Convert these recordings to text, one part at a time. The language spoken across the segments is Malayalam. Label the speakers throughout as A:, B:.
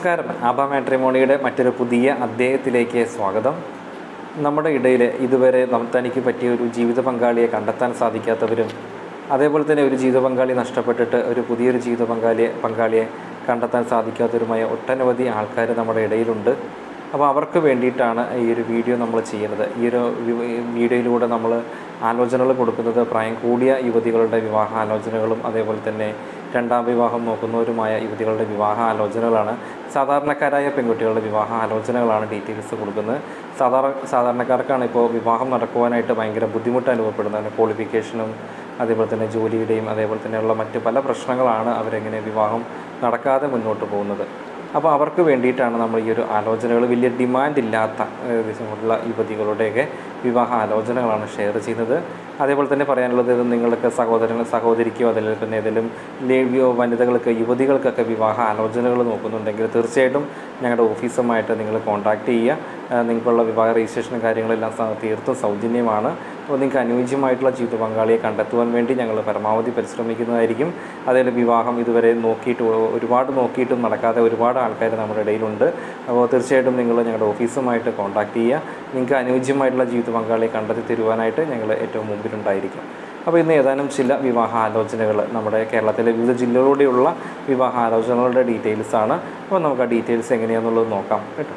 A: നമസ്കാരം ആബ മാട്രിമോണിയുടെ മറ്റൊരു പുതിയ അധ്യായത്തിലേക്ക് സ്വാഗതം നമ്മുടെ ഇടയിൽ ഇതുവരെ നം- തനിക്ക് പറ്റിയ ഒരു ജീവിത പങ്കാളിയെ കണ്ടെത്താൻ സാധിക്കാത്തവരും അതേപോലെ തന്നെ ഒരു ജീവിത പങ്കാളി നഷ്ടപ്പെട്ടിട്ട് ഒരു പുതിയൊരു ജീവിത പങ്കാളിയെ പങ്കാളിയെ കണ്ടെത്താൻ സാധിക്കാത്തവരുമായ ഒട്ടനവധി ആൾക്കാർ നമ്മുടെ ഇടയിലുണ്ട് അപ്പോൾ അവർക്ക് വേണ്ടിയിട്ടാണ് ഈ ഒരു വീഡിയോ നമ്മൾ ചെയ്യുന്നത് ഈ ഒരു വി- ഈ വീഡിയോയിലൂടെ നമ്മൾ ആലോചനകൾ കൊടുക്കുന്നത് പ്രായം കൂടിയ യുവതികളുടെ വിവാഹ ആലോചനകളും അതേപോലെ തന്നെ രണ്ടാം വിവാഹം നോക്കുന്നവരുമായ യുവതികളുടെ വിവാഹ ആലോചനകളാണ് സാധാരണക്കാരായ പെൺകുട്ടികളുടെ വിവാഹ ആലോചനകളാണ് ഡീറ്റെയിൽസ് കൊടുക്കുന്നത് സാധാരണ സാധാരണക്കാർക്കാണ് ഇപ്പോൾ വിവാഹം നടക്കുവാനായിട്ട് ഭയങ്കര ബുദ്ധിമുട്ട് അനുഭവപ്പെടുന്നത് ക്വാളിഫിക്കേഷനും അതേപോലെ തന്നെ ജോലിയുടെയും അതേപോലെ തന്നെയുള്ള മറ്റ് പല പ്രശ്നങ്ങളാണ് അവരെങ്ങനെ വിവാഹം നടക്കാതെ മുന്നോട്ട് പോകുന്നത് അപ്പോൾ അവർക്ക് വേണ്ടിയിട്ടാണ് നമ്മൾ ഈ ഒരു ആലോചനകൾ വലിയ ഡിമാൻഡ് ഇല്ലാത്ത ഏകദേശം ഉള്ള യുവതികളുടെയൊക്കെ വിവാഹ ആലോചനകളാണ് ഷെയർ ചെയ്യുന്നത് അതേപോലെ തന്നെ പറയാനുള്ളത് ഇത് നിങ്ങൾക്ക് സഹോദരൻ സഹോദരിക്കോ അതല്ലെങ്കിൽ തന്നെ ഏതെങ്കിലും ലേവിയോ വനിതകൾക്ക് യുവതികൾക്കൊക്കെ വിവാഹ ആലോചനകൾ നോക്കുന്നുണ്ടെങ്കിൽ തീർച്ചയായിട്ടും ഞങ്ങളുടെ ഓഫീസുമായിട്ട് നിങ്ങൾ കോൺടാക്റ്റ് ചെയ്യുക ആ, നിങ്ങൾക്കുള്ള വിവാഹ രജിസ്ട്രേഷനും കാര്യങ്ങളെല്ലാം സ- തീർത്തും സൗജന്യമാണ് അപ്പോൾ നിങ്ങൾക്ക് അനുയോജ്യമായിട്ടുള്ള ജീവിത പങ്കാളിയെ കണ്ടെത്തുവാൻ വേണ്ടി ഞങ്ങൾ പരമാവധി പരിശ്രമിക്കുന്നതായിരിക്കും അതേപോലെ വിവാഹം ഇതുവരെ നോക്കിയിട്ട് ഒ- ഒരുപാട് നോക്കിയിട്ടും നടക്കാതെ ഒരുപാട് ആൾക്കാർ നമ്മുടെ ഇടയിലുണ്ട് അപ്പോൾ തീർച്ചയായിട്ടും നിങ്ങൾ ഞങ്ങളുടെ ഓഫീസുമായിട്ട് കോൺടാക്റ്റ് ചെയ്യുക നിങ്ങൾക്ക് അനുയോജ്യമായിട്ടുള്ള ജീവിത പങ്കാളിയെ കണ്ടെത്തി തരുവാനായിട്ട് ഞങ്ങൾ ഏറ്റവും മുമ്പിലുണ്ടായിരിക്കും അപ്പോൾ ഇന്ന് ഏതാനും ചില വിവാഹ ആലോചനകൾ നമ്മുടെ കേരളത്തിലെ വിവിധ ജില്ലകളിലൂടെയുള്ള വിവാഹ ആലോചനകളുടെ ഡീറ്റെയിൽസ് ആണ് അപ്പോൾ നമുക്ക് ആ ഡീറ്റെയിൽസ് എങ്ങനെയാണെന്നുള്ളത് നോക്കാം കേട്ടോ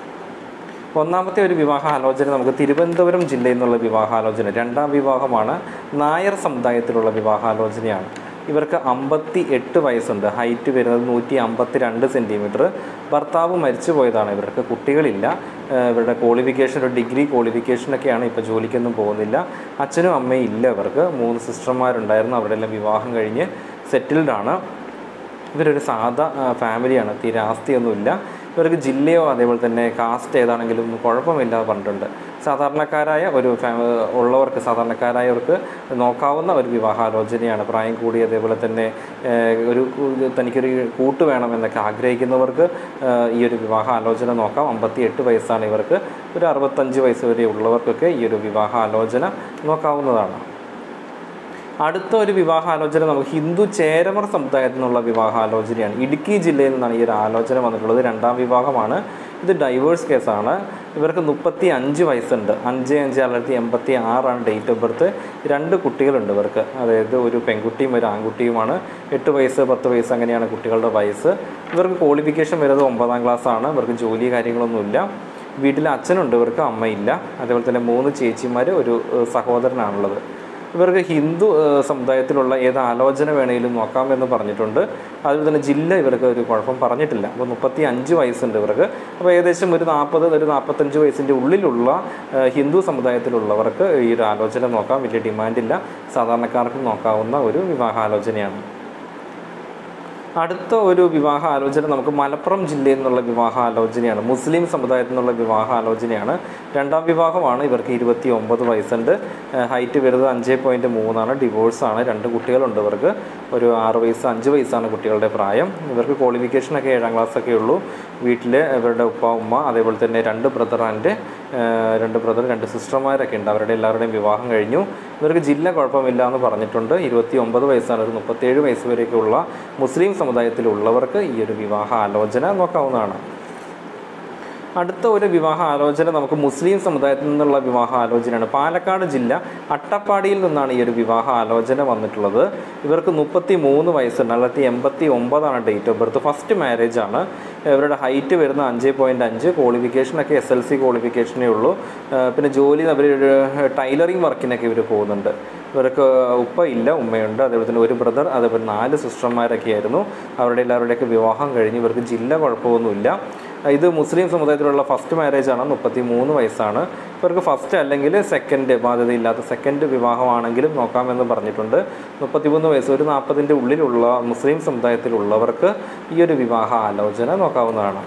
A: ഒന്നാമത്തെ ഒരു വിവാഹ ആലോചന നമുക്ക് തിരുവനന്തപുരം ജില്ലയിൽ നിന്നുള്ള വിവാഹാലോചന രണ്ടാം വിവാഹമാണ് നായർ സമുദായത്തിലുള്ള വിവാഹാലോചനയാണ് ഇവർക്ക് അമ്പത്തി എട്ട് വയസ്സുണ്ട് ഹൈറ്റ് വരുന്നത് നൂറ്റി അമ്പത്തി രണ്ട് സെൻറ്റിമീറ്റർ ഭർത്താവ് മരിച്ചു പോയതാണ് ഇവർക്ക് കുട്ടികളില്ല ഏഹ് ഇവരുടെ ക്വാളിഫിക്കേഷൻ ഒരു ഡിഗ്രി ക്വാളിഫിക്കേഷനൊക്കെയാണ് ഇപ്പോൾ ജോലിക്കൊന്നും പോകുന്നില്ല അച്ഛനും അമ്മയും ഇല്ല ഇവർക്ക് മൂന്ന് സിസ്റ്റർമാരുണ്ടായിരുന്നു അവരുടെ എല്ലാം വിവാഹം കഴിഞ്ഞ് സെറ്റിൽഡ് ആണ് ഇവരൊരു സാധാ ആ, ഫാമിലിയാണ് തീരെ ആസ്തിയൊന്നുമില്ല ഇവർക്ക് ജില്ലയോ അതേപോലെ തന്നെ കാസ്റ്റ് ഏതാണെങ്കിലും ഒന്നും കുഴപ്പമില്ല എന്ന് പറഞ്ഞിട്ടുണ്ട് സാധാരണക്കാരായ ഒരു ഫാ ഉള്ളവർക്ക് സാധാരണക്കാരായവർക്ക് നോക്കാവുന്ന ഒരു വിവാഹാലോചനയാണ് പ്രായം കൂടി അതേപോലെ തന്നെ ഏഹ്, ഒരു കു- തനിക്കൊരു കൂട്ട് വേണമെന്നൊക്കെ ആഗ്രഹിക്കുന്നവർക്ക് ഏഹ്, ഈ ഒരു വിവാഹ ആലോചന നോക്കാം അമ്പത്തി എട്ട് വയസ്സാണ് ഇവർക്ക് ഒരു അറുപത്തഞ്ച് വയസ്സ് വരെ ഉള്ളവർക്കൊക്കെ ഈ ഒരു വിവാഹ ആലോചന നോക്കാവുന്നതാണ് അടുത്ത ഒരു വിവാഹാലോചന നമുക്ക് ഹിന്ദു ചേരമർ സമുദായത്തിൽ നിന്നുള്ള വിവാഹാലോചനയാണ് ഇടുക്കി ജില്ലയിൽ നിന്നാണ് ഈ ഒരു ആലോചന വന്നിട്ടുള്ളത് രണ്ടാം വിവാഹമാണ് ഇത് ഡൈവേഴ്സ് കേസാണ് ഇവർക്ക് മുപ്പത്തി അഞ്ച് വയസ്സുണ്ട് അഞ്ച് അഞ്ച് ആയിരത്തി എൺപത്തി ആറാണ് ഡേറ്റ് ഓഫ് ബർത്ത് രണ്ട് കുട്ടികളുണ്ട് ഇവർക്ക് അതായത് ഒരു പെൺകുട്ടിയും ഒരു ആൺകുട്ടിയുമാണ് എട്ട് വയസ്സ് പത്ത് വയസ്സ് അങ്ങനെയാണ് കുട്ടികളുടെ വയസ്സ് ഇവർക്ക് ക്വാളിഫിക്കേഷൻ വരുന്നത് ഒമ്പതാം ക്ലാസ് ആണ് ഇവർക്ക് ജോലി കാര്യങ്ങളൊന്നുമില്ല വീട്ടിൽ അച്ഛനുണ്ട് ഇവർക്ക് അമ്മയില്ല അതേപോലെ തന്നെ മൂന്ന് ചേച്ചിമാർ ഒരു ഏഹ്, സഹോദരനാണുള്ളത് ഇവർക്ക് ഹിന്ദു ഏഹ്, സമുദായത്തിലുള്ള ഏത് ആലോചന വേണമെങ്കിലും നോക്കാമെന്ന് പറഞ്ഞിട്ടുണ്ട് അതുപോലെ തന്നെ ജില്ല ഇവർക്ക് ഒരു കുഴപ്പം പറഞ്ഞിട്ടില്ല അപ്പോൾ മുപ്പത്തി അഞ്ച് വയസ്സുണ്ട് ഇവർക്ക് അപ്പോൾ ഏകദേശം ഒരു നാൽപ്പത് ഒരു നാൽപ്പത്തഞ്ച് വയസ്സിൻ്റെ ഉള്ളിലുള്ള ഏഹ്, ഹിന്ദു സമുദായത്തിലുള്ളവർക്ക് ഈ ഒരു ആലോചന നോക്കാം വലിയ ഡിമാൻഡില്ല സാധാരണക്കാർക്കും നോക്കാവുന്ന ഒരു വിവാഹാലോചനയാണ് അടുത്ത ഒരു വിവാഹ ആലോചന നമുക്ക് മലപ്പുറം ജില്ലയിൽ നിന്നുള്ള വിവാഹ ആലോചനയാണ് മുസ്ലിം സമുദായത്തിൽ നിന്നുള്ള വിവാഹ ആലോചനയാണ് രണ്ടാം വിവാഹമാണ് ഇവർക്ക് ഇരുപത്തി ഒമ്പത് വയസ്സുണ്ട് ഹൈറ്റ് വരുന്നത് അഞ്ച് പോയിൻറ്റ് മൂന്നാണ് ഡിവോഴ്സാണ് രണ്ട് കുട്ടികളുണ്ട് ഇവർക്ക് ഒരു ആറ് വയസ്സ് അഞ്ച് വയസ്സാണ് കുട്ടികളുടെ പ്രായം ഇവർക്ക് ക്വാളിഫിക്കേഷനൊക്കെ ഏഴാം ക്ലാസ്സൊക്കെ ഉള്ളൂ വീട്ടിൽ ഇവരുടെ ഉപ്പ ഉമ്മ അതേപോലെ തന്നെ രണ്ട് ബ്രദർ ആൻഡ് രണ്ട് ബ്രദർ രണ്ട് സിസ്റ്റർമാരൊക്കെ ഉണ്ട് അവരുടെ എല്ലാവരുടെയും വിവാഹം കഴിഞ്ഞു ഇവർക്ക് ജില്ല കുഴപ്പമില്ല എന്ന് പറഞ്ഞിട്ടുണ്ട് ഇരുപത്തി ഒമ്പത് വയസ്സാണ് ഒരു മുപ്പത്തേഴ് വയസ്സ് വരെയൊക്കെയുള്ള മുസ്ലിം സമുദായത്തിലുള്ളവർക്ക് ഈ ഒരു വിവാഹ ആലോചന നോക്കാവുന്നതാണ് അടുത്ത ഒരു വിവാഹ ആലോചന നമുക്ക് മുസ്ലിം സമുദായത്തിൽ നിന്നുള്ള വിവാഹ ആലോചനയാണ് പാലക്കാട് ജില്ല അട്ടപ്പാടിയിൽ നിന്നാണ് ഈ ഒരു വിവാഹ ആലോചന വന്നിട്ടുള്ളത് ഇവർക്ക് മുപ്പത്തി മൂന്ന് വയസ്സുണ്ട് ആയിരത്തി എൺപത്തി ഒമ്പതാണ് date of birth first marriage ആണ് ഇവരുടെ ഹൈറ്റ് വരുന്ന അഞ്ച് പോയിൻറ്റ് അഞ്ച് ക്വാളിഫിക്കേഷനൊക്കെ എസ് എൽ സി ക്വാളിഫിക്കേഷനേ ഉള്ളൂ ഏഹ് പിന്നെ ജോലി അവർ ടൈലറിങ് വർക്കിനൊക്കെ ഇവർ പോകുന്നുണ്ട് ഇവർക്ക് ഉപ്പ ഇല്ല ഉമ്മയുണ്ട് അതേപോലെ തന്നെ ഒരു ബ്രദർ അതേപോലെ നാല് സിസ്റ്റർമാരൊക്കെ ആയിരുന്നു അവരുടെ എല്ലാവരുടെയൊക്കെ വിവാഹം കഴിഞ്ഞ് ഇവർക്ക് ജില്ല കുഴപ്പമൊന്നുമില്ല ഇത് മുസ്ലിം സമുദായത്തിലുള്ള ഫസ്റ്റ് മാരേജ് ആണ് മുപ്പത്തി മൂന്ന് വയസ്സാണ് ഇവർക്ക് ഫസ്റ്റ് അല്ലെങ്കിൽ സെക്കൻഡ് ബാധ്യതയില്ലാത്ത സെക്കൻഡ് വിവാഹമാണെങ്കിലും നോക്കാമെന്ന് പറഞ്ഞിട്ടുണ്ട് മുപ്പത്തിമൂന്ന് വയസ്സ് ഒരു നാൽപ്പതിൻ്റെ ഉള്ളിലുള്ള മുസ്ലിം സമുദായത്തിലുള്ളവർക്ക് ഈ ഒരു വിവാഹ ആലോചന നോക്കാവുന്നതാണ്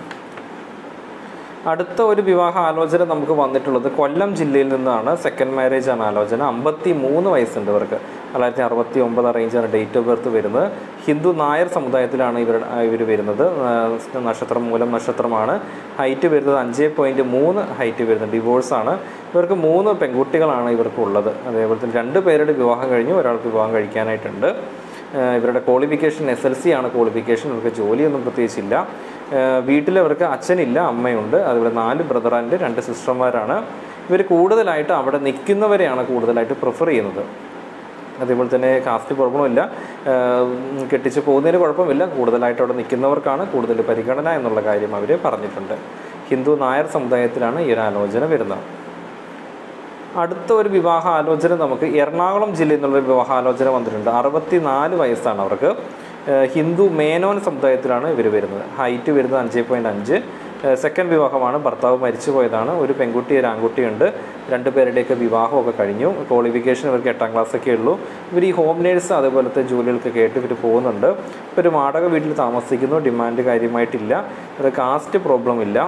A: അടുത്ത ഒരു വിവാഹ ആലോചന നമുക്ക് വന്നിട്ടുള്ളത് കൊല്ലം ജില്ലയിൽ നിന്നാണ് സെക്കൻഡ് മാരേജ് ആണ് ആലോചന അമ്പത്തി മൂന്ന് വയസ്സുണ്ട് ഇവർക്ക് തൊള്ളായിരത്തി അറുപത്തി ഒമ്പത് റേഞ്ചാണ് ഡേറ്റ് ഓഫ് ബർത്ത് വരുന്നത് ഹിന്ദു നായർ സമുദായത്തിലാണ് ഇവർ ഇവർ വരുന്നത് ആ, നക്ഷത്രം മൂലം നക്ഷത്രമാണ് ഹൈറ്റ് വരുന്നത് അഞ്ച് പോയിൻറ്റ് മൂന്ന് ഹൈറ്റ് വരുന്നത് ഡിവോഴ്സാണ് ഇവർക്ക് മൂന്ന് പെൺകുട്ടികളാണ് ഇവർക്ക് ഉള്ളത് അതേപോലെ തന്നെ രണ്ട് പേരുടെ വിവാഹം കഴിഞ്ഞു ഒരാൾക്ക് വിവാഹം കഴിക്കാനായിട്ടുണ്ട് ഏഹ് ഇവരുടെ ക്വാളിഫിക്കേഷൻ എസ് എൽ സി ആണ് ക്വാളിഫിക്കേഷൻ ഇവർക്ക് ജോലിയൊന്നും പ്രത്യേകിച്ചില്ല വീട്ടിലവർക്ക് അച്ഛനില്ല അമ്മയുണ്ട് അതുപോലെ നാല് ബ്രദർ ആൻഡ് രണ്ട് സിസ്റ്റർമാരാണ് ഇവർ കൂടുതലായിട്ട് അവിടെ നിൽക്കുന്നവരെയാണ് കൂടുതലായിട്ട് പ്രിഫർ ചെയ്യുന്നത് അതേപോലെ തന്നെ കാസ്റ്റ് പ്രോബ്ലമില്ല കെട്ടിച്ച് പോകുന്നതിന് കുഴപ്പമില്ല കൂടുതലായിട്ട് അവിടെ നിൽക്കുന്നവർക്കാണ് കൂടുതൽ പരിഗണന എന്നുള്ള കാര്യം അവർ പറഞ്ഞിട്ടുണ്ട് ഹിന്ദു നായർ സമുദായത്തിലാണ് ഈ ഒരു ആലോചന വരുന്നത് അടുത്ത ഒരു വിവാഹ ആലോചന നമുക്ക് എറണാകുളം ജില്ലയിൽ നിന്നുള്ള ഒരു വിവാഹ ആലോചന വന്നിട്ടുണ്ട് അറുപത്തി നാല് വയസ്സാണ് അവർക്ക് ഏഹ് ഹിന്ദു മേനോൻ സമുദായത്തിലാണ് ഇവർ വരുന്നത് ഹൈറ്റ് വരുന്നത് അഞ്ച് പോയിൻറ്റ് അഞ്ച് സെക്കൻഡ് വിവാഹമാണ് ഭർത്താവ് മരിച്ചു പോയതാണ് ഒരു പെൺകുട്ടി ഒരു ആൺകുട്ടിയുണ്ട് രണ്ടുപേരുടെയൊക്കെ വിവാഹമൊക്കെ കഴിഞ്ഞു ക്വാളിഫിക്കേഷൻ ഇവർക്ക് എട്ടാം ക്ലാസ്സൊക്കെ ഉള്ളൂ ഇവർ ഈ ഹോം നേഴ്സ് അതേപോലത്തെ ജോലികൾക്കൊക്കെ ആയിട്ട് ഇവർ പോകുന്നുണ്ട് ഇപ്പോൾ ഒരു വാടക വീട്ടിൽ താമസിക്കുന്നു ഡിമാൻഡ് കാര്യമായിട്ടില്ല ഒരു കാസ്റ്റ് പ്രോബ്ലം ഇല്ല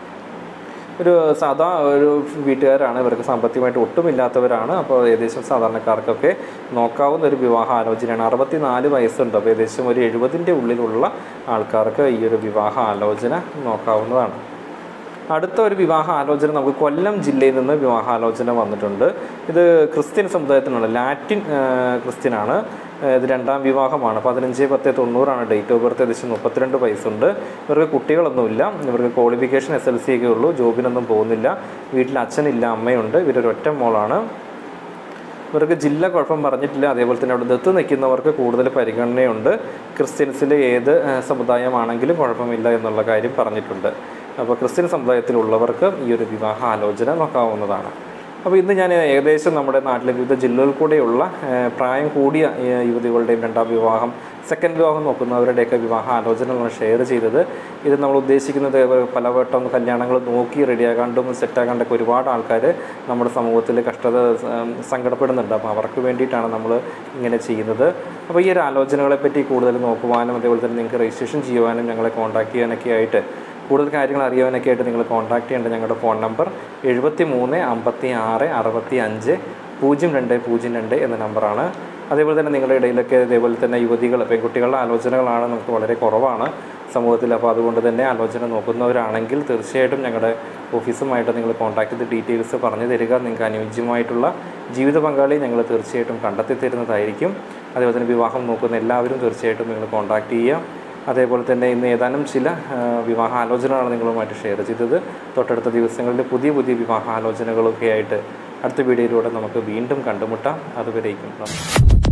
A: ഒരു സാധാ ഒരു വീട്ടുകാരാണ് ഇവർക്ക് സാമ്പത്തികമായിട്ട് ഒട്ടുമില്ലാത്തവരാണ് അപ്പോൾ ഏകദേശം സാധാരണക്കാർക്കൊക്കെ നോക്കാവുന്ന ഒരു വിവാഹ ആലോചനയാണ് അറുപത്തി നാല് വയസ്സുണ്ട് അപ്പോൾ ഏകദേശം ഒരു എഴുപതിൻ്റെ ഉള്ളിലുള്ള ആൾക്കാർക്ക് ഈ ഒരു വിവാഹ ആലോചന നോക്കാവുന്നതാണ് അടുത്ത ഒരു വിവാഹ ആലോചന നമുക്ക് കൊല്ലം ജില്ലയിൽ നിന്ന് വിവാഹാലോചന വന്നിട്ടുണ്ട് ഇത് ക്രിസ്ത്യൻ സമുദായത്തിനുള്ള ലാറ്റിൻ ആ, ക്രിസ്ത്യനാണ് ആ, ഇത് രണ്ടാം വിവാഹമാണ് പതിനഞ്ച് പത്ത് തൊണ്ണൂറാണ് ഡേറ്റ് ഓഫ് ബർത്ത് ഏകദേശം മുപ്പത്തിരണ്ട് വയസ്സുണ്ട് ഇവർക്ക് കുട്ടികളൊന്നുമില്ല ഇവർക്ക് ക്വാളിഫിക്കേഷൻ എസ് എൽ സി ഒക്കെ ഉള്ളൂ ജോബിനൊന്നും പോകുന്നില്ല വീട്ടിൽ അച്ഛനില്ല അമ്മയുണ്ട് ഇവരൊരു ഒറ്റ മോളാണ് ഇവർക്ക് ജില്ല കുഴപ്പം പറഞ്ഞിട്ടില്ല അതേപോലെ തന്നെ അവിടെ ദത്ത് നിൽക്കുന്നവർക്ക് കൂടുതൽ പരിഗണനയുണ്ട് ക്രിസ്ത്യൻസിൽ ഏത് ആ, സമുദായമാണെങ്കിലും കുഴപ്പമില്ല എന്നുള്ള കാര്യം പറഞ്ഞിട്ടുണ്ട് അപ്പോൾ ക്രിസ്ത്യൻ സമുദായത്തിലുള്ളവർക്ക് ഈ ഒരു വിവാഹ ആലോചന നോക്കാവുന്നതാണ് അപ്പോൾ ഇന്ന് ഞാൻ ഏകദേശം നമ്മുടെ നാട്ടിലെ വിവിധ ജില്ലകളിൽ കൂടെയുള്ള ആ, പ്രായം കൂടിയ ആ, യുവതികളുടെയും രണ്ടാം വിവാഹം സെക്കൻഡ് വിവാഹം നോക്കുന്നവരുടെയൊക്കെ വിവാഹ ആലോചനകളാണ് ഷെയർ ചെയ്തത് ഇത് നമ്മൾ ഉദ്ദേശിക്കുന്നത് പല വട്ടം കല്യാണങ്ങൾ നോക്കി റെഡിയാകാണ്ടും സെറ്റാകാണ്ടൊക്കെ ഒരുപാട് ആൾക്കാർ നമ്മുടെ സമൂഹത്തിൽ കഷ്ടത ഉം, സങ്കടപ്പെടുന്നുണ്ട് അപ്പോൾ അവർക്ക് വേണ്ടിയിട്ടാണ് നമ്മൾ ഇങ്ങനെ ചെയ്യുന്നത് അപ്പോൾ ഈ ഒരു ആലോചനകളെ പറ്റി കൂടുതൽ നോക്കുവാനും അതേപോലെ തന്നെ നിങ്ങൾക്ക് രജിസ്ട്രേഷൻ ചെയ്യുവാനും ഞങ്ങളെ കോൺടാക്ട് ചെയ്യാനൊക്കെ ആയിട്ട് കൂടുതൽ കാര്യങ്ങൾ അറിയാനൊക്കെ ആയിട്ട് നിങ്ങൾ കോൺടാക്ട് ചെയ്യേണ്ട ഞങ്ങളുടെ ഫോൺ നമ്പർ എഴുപത്തി മൂന്ന് അമ്പത്തി ആറ് അറുപത്തി അഞ്ച് പൂജ്യം രണ്ട് പൂജ്യം രണ്ട് എന്ന നമ്പറാണ് അതേപോലെ തന്നെ നിങ്ങളുടെ ഇടയിലൊക്കെ ഇതേപോലെ തന്നെ യുവതികൾ പെൺകുട്ടികളുടെ ആലോചനകളാണ് നമുക്ക് വളരെ കുറവാണ് സമൂഹത്തിൽ അപ്പോൾ അതുകൊണ്ട് തന്നെ ആലോചന നോക്കുന്നവരാണെങ്കിൽ തീർച്ചയായിട്ടും ഞങ്ങളുടെ ഓഫീസുമായിട്ട് നിങ്ങൾ കോൺടാക്ട് ചെയ്ത് ഡീറ്റെയിൽസ് പറഞ്ഞു തരിക നിങ്ങൾക്ക് അനുയോജ്യമായിട്ടുള്ള ജീവിത പങ്കാളി ഞങ്ങൾ തീർച്ചയായിട്ടും കണ്ടെത്തി തരുന്നതായിരിക്കും അതേപോലെ തന്നെ വിവാഹം നോക്കുന്ന എല്ലാവരും തീർച്ചയായിട്ടും നിങ്ങൾ കോൺടാക്ട് ചെയ്യുക അതേപോലെ തന്നെ ഇന്ന് ഏതാനും ചില ആ, വിവാഹ ആലോചനകളാണ് നിങ്ങളുമായിട്ട് ഷെയർ ചെയ്തത് തൊട്ടടുത്ത ദിവസങ്ങളിൽ പുതിയ പുതിയ വിവാഹ ആലോചനകളൊക്കെ ആയിട്ട് അടുത്ത വീഡിയോയിലൂടെ നമുക്ക് വീണ്ടും കണ്ടുമുട്ടാം അതുവരേക്കും നന്ദി